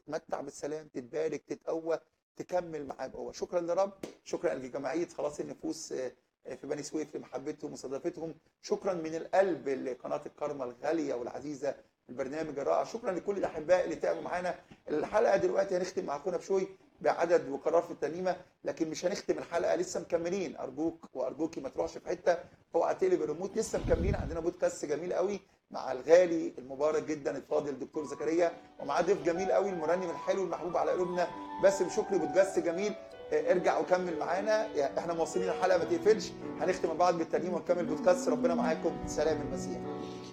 تتمتع بالسلام تتبارك تتقوى تكمل معاه بقوه شكرا لرب شكرا لجمعيه خلاص النفوس آه، آه، في بني سويف لمحبتهم ومستضافتهم شكرا من القلب لقناه الكرمه الغاليه والعزيزه البرنامج الرائع شكرا لكل الاحباء اللي تعبوا معانا الحلقه دلوقتي هنختم مع اخونا بشوي بعدد وقرار في الترنيمه لكن مش هنختم الحلقه لسه مكملين ارجوك وارجوكي ما تروحش في حته اوعى تقلب الريموت لسه مكملين عندنا بودكاست جميل قوي مع الغالي المبارك جدا الفاضل دكتور زكريا ومعاه ضيف جميل قوي المرنم الحلو المحبوب على قلوبنا باسم شكري بودكاست جميل آه، ارجع وكمل معانا يعني احنا موصلين الحلقه ما تقفلش هنختم مع بعض بالترنيمه ونكمل بودكاست ربنا معاكم سلام المسيح